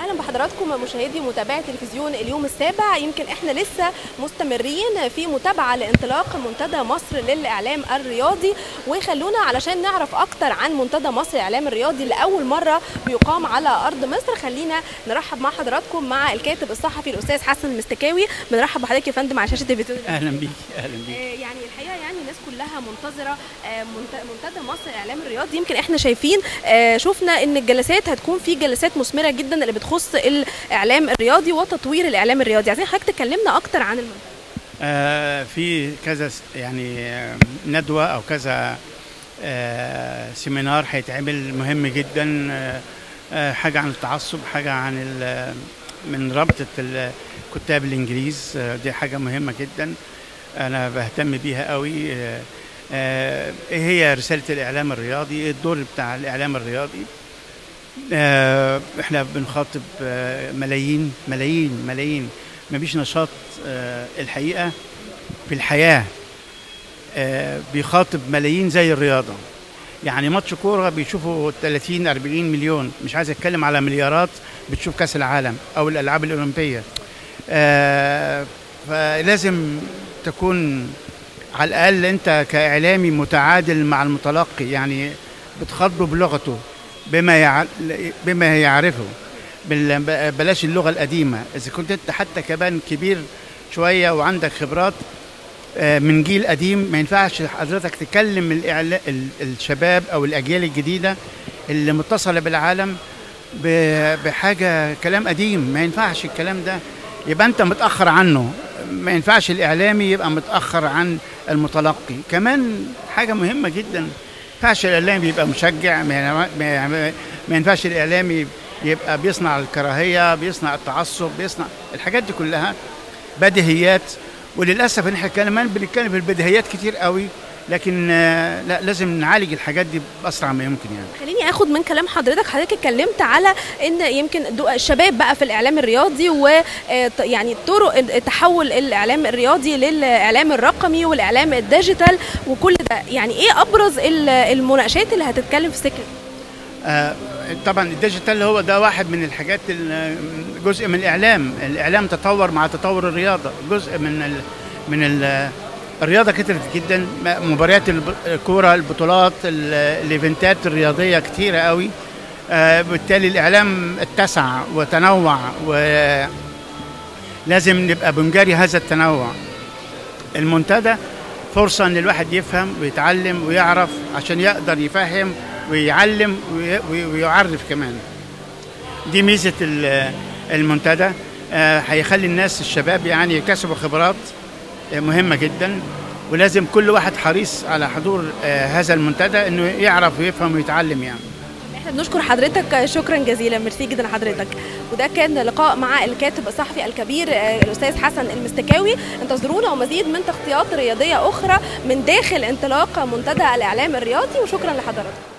اهلا بحضراتكم مشاهدي ومتابعي تلفزيون اليوم السابع يمكن احنا لسه مستمرين في متابعه لانطلاق منتدى مصر للاعلام الرياضي وخلونا علشان نعرف اكتر عن منتدى مصر للاعلام الرياضي لاول مره بيقام على ارض مصر خلينا نرحب مع حضراتكم مع الكاتب الصحفي الاستاذ حسن المستكاوي بنرحب بحضرتك يا فندم على شاشه تلفزيون اهلا بيك اهلا آه، بيك يعني الحقيقه يعني الناس كلها منتظره آه، منت- منتدى مصر الاعلام الرياضي يمكن احنا شايفين آه، شفنا ان الجلسات هتكون في جلسات مثمره جدا اللي بتخص الاعلام الرياضي وتطوير الاعلام الرياضي عايزين حضرتك تكلمنا اكتر عن المنتدى آه في كذا س- يعني آه، ندوه او كذا آه سيمينار هيتعمل مهم جدا آه آه حاجه عن التعصب حاجه عن ال- من رابطه الكتاب الانجليز آه دي حاجه مهمه جدا انا بهتم بيها قوي آه آه ايه هي رساله الاعلام الرياضي ايه الدور بتاع الاعلام الرياضي آه، احنا بنخاطب آه، ملايين ملايين ملايين مفيش نشاط آه، الحقيقه في الحياه آه، بيخاطب ملايين زي الرياضه يعني ماتش كوره بيشوفوا 30 40 مليون مش عايز اتكلم على مليارات بتشوف كاس العالم او الالعاب الاولمبيه آه، فلازم تكون على الاقل انت كاعلامي متعادل مع المتلقي يعني بتخاطبه بلغته بما يع... بما يعرفه بال- بلاش اللغه القديمه اذا كنت انت حتى كمان كبير شويه وعندك خبرات آه، من جيل قديم ما ينفعش حضرتك تكلم الإعلا... ال- الشباب او الاجيال الجديده اللي متصله بالعالم ب- بحاجه كلام قديم ما ينفعش الكلام ده يبقى انت متاخر عنه ما ينفعش الاعلامي يبقى متاخر عن المتلقي كمان حاجه مهمه جدا ما ينفعش الاعلامي يبقى مشجع ما ين- ما- ما- ما ينفعش الاعلامي يبقى بيصنع الكراهيه بيصنع التعصب بيصنع الحاجات دي كلها بديهيات وللاسف ان احنا كمان بنتكلم في البديهيات كتير قوي لكن آه، لا لازم نعالج الحاجات دي باسرع ما يمكن يعني خليني اخد من كلام حضرتك حضرتك اتكلمت على ان يمكن دو- الشباب بقى في الاعلام الرياضي ويعني طرق تحول الاعلام الرياضي للاعلام الرقمي والاعلام الديجيتال وكل ده يعني ايه ابرز ال- المناقشات اللي هتتكلم في سكه آه، طبعا الديجيتال هو ده واحد من الحاجات ال- جزء من الاعلام الاعلام تطور مع تطور الرياضه جزء من ال من ال الرياضه كترت جدا م- مباريات الب- الكوره البطولات ال- الايفنتات الرياضيه كتيره قوي آه، بالتالي الاعلام اتسع وتنوع ولازم نبقى بنجاري هذا التنوع المنتدى فرصة إن الواحد يفهم ويتعلم ويعرف عشان يقدر يفهم ويعلم وي- وي- ويعرف كمان دي ميزة ال- المنتدى آه، هيخلي الناس الشباب يعني يكتسبوا خبرات آه، مهمة جدا ولازم كل واحد حريص على حضور آه، هذا المنتدى انه يعرف ويفهم ويتعلم يعني احنا بنشكر حضرتك شكرا جزيلا ميرسي جدا لحضرتك وده كان لقاء مع الكاتب الصحفي الكبير آه، الاستاذ حسن المستكاوي انتظرونا ومزيد من تغطيات رياضيه اخرى من داخل انطلاق منتدى الاعلام الرياضي وشكرا لحضرتك